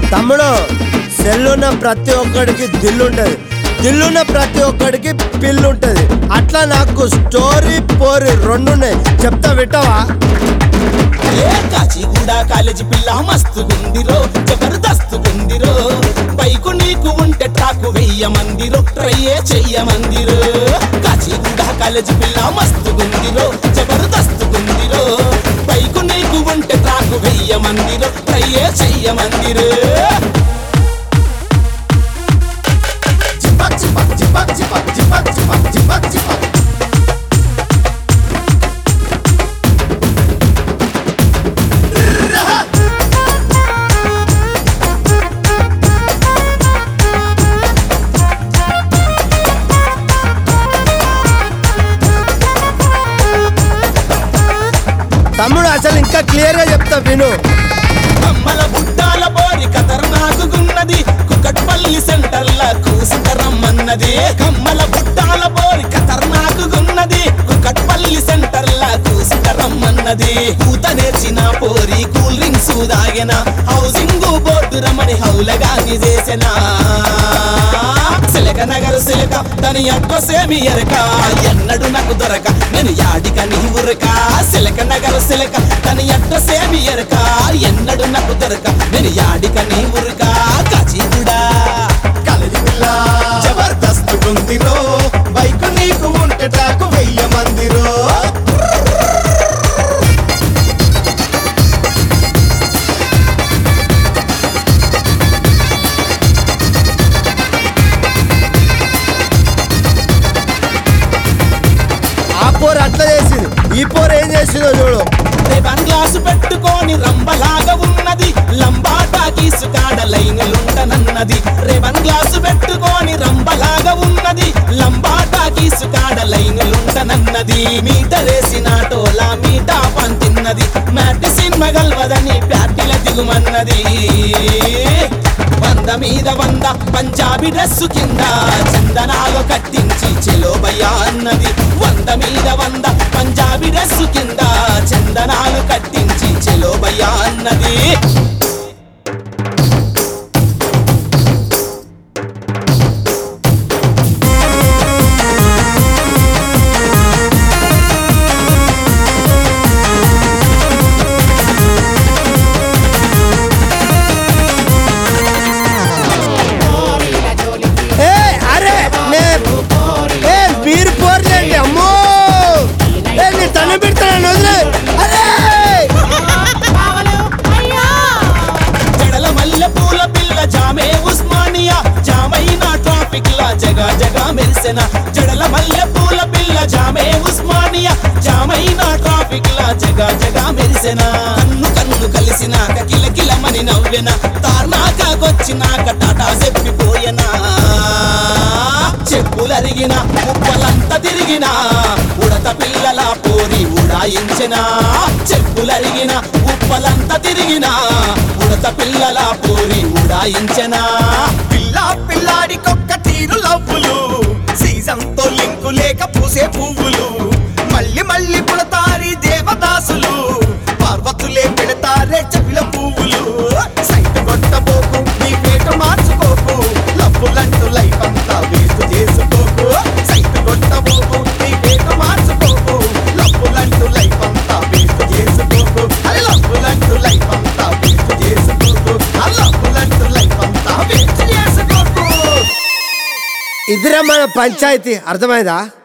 తమ్ముడు సెల్లున్న ప్రతి ఒక్కడికి దిల్లు ఉంటుంది దిల్లున్న ప్రతి ఒక్కడికి పిల్లు ఉంటుంది అట్లా నాకు స్టోరీ పోరి రెండు ఉన్నాయి చెప్తా వింటావా ఏ కాచిగూడ కాలేజీ పిల్ల మస్తు గుందిరో జబర్దస్త్ గుందిరో బైకు నీకు ఉంటే ట్రాకు వెయ్యమందిరో ట్రయ్యే చెయ్యమందిరో కాచిగూడ కాలేజీ పిల్ల మస్తు గుందిరో జబర్దస్త్ గుందిరో బైకు నీకు ఉంటే ట్రాకు వెయ్యమందిరో ట్రయ్యే చెయ్యమందిరో చిపక్ చిపక్ చిపక్ చిపక్ చిపక్ చిపక్ చిపక్ చిపక్ తమ్ముడు అసలు ఇంకా క్లియర్ గా చెప్తా విను కమ్మల బుట్టాల బోరి ఖతర్నాకున్నది కుకట్పల్లి సెంటర్ల కూసుకరమ్మన్నది కమ్మల బుట్టాల బోరి ఖతర్నాకున్నది కుకట్పల్లి సెంటర్ల కూసుకరమ్మన్నది కూత నేర్చిన పోరి కూల్ డ్రింక్స్ దాగిన హౌసింగ్ బోర్డు రమణి హౌలగాని చేసిన సిలక నగరు సిలక దాని అడ్రస్ ఏమి ఎరక ఎన్నడు నాకు దొరక నేను యాడిక నీ ఉరక సిలక నగరు సిలక దాని అడ్రస్ ఏమి ఎరక ఎన్నడు నాకు దొరక నేను యాడిక నీ ఉరక కాచిగుడా కాలేజీ పిల్ల జబర్దస్త్ గుందిరో బైకు నీకు ఉంటే ట్రాకు వెయ్య మందిరో ఆ పోరు అట్లా చేసింది ఈ పోరు ఏం చేసిందో చూడు రేవన్ గ్లాసు పెట్టుకొని రంబలాగా ఉన్నది లంబాటా కీసుకాడ లైన్లుంటనన్నది రేవన్ గ్లాసు పెట్టుకొని రంబలాగా ఉన్నది లంబాటా కీసుకాడ లైన్లుంటనన్నది మీటరేసిన టోలా మీటా పంతిన్నది మ్యాటి సినిమా గల్వదని ప్యాటిల దిగుమన్నది వంద మీద వంద పంజాబీ డ్రెస్సు కింద చందనాలు కట్టించి చెలోబయ్యా అన్నది వంద మీద వంద పంజాబీ డ్రెస్సు కింద చందనాలు కట్టించి చెలోబయ్యా అన్నది ఏ అరే నే ఏ మీరు పోర్లేండి అమ్మో ఏ నీ తను పెడతాను వదిలే అరే జడల మల్లె పూల పిల్ల జామే ఉస్మానియా జామైన ట్రాఫిక్ లా జగా జగా మెరిసెన జడల మల్లె పూల పిల్ల జామే ఉస్మానియా జామైన ట్రాఫిక్ లా జగా జగా మెరిసెన కన్ను కన్ను కలిసినాక కిలకిలమని నవ్వెన తార్నాకొచ్చినాక టాటా చెప్పిపోయెనా చెప్పులరిగిన ఉప్పలంతా తిరిగిన ఉడత పిల్లల పోరి ఉడాయించిన చెప్పులరిగిన ఉప్పలంతా తిరిగిన ఉడత పిల్లల పోరి ఉడాయించిన పిల్ల పిల్లాడికొక్క తీరు లవ్వులు సీజన్ తో లింకు లేక పూసే పువ్వులు మళ్ళీ మళ్ళీ పుడతారి దేవదాసులు పార్వతులే పెడతారే చెవిల పువ్వులు సైట్ కొట్టబోకు నీ పేట మార్చుకోకు లవ్వులంటూ లైఫ్ అంతా వేస్ట్ చేసుకోకు సైట్ కొట్టబోకు నీ పేట మార్చుకోకు లవ్వులంటూ లైఫ్ అంతా వేస్ట్ చేసుకోకు అరే లవ్వులంటూ లైఫ్ అంతా వేస్ట్ చేసుకోకు ఆ లవ్వులంటూ లైఫ్ అంతా వేస్ట్ చేసుకోకు ఇదిరా మన పంచాయతీ అర్థమైందా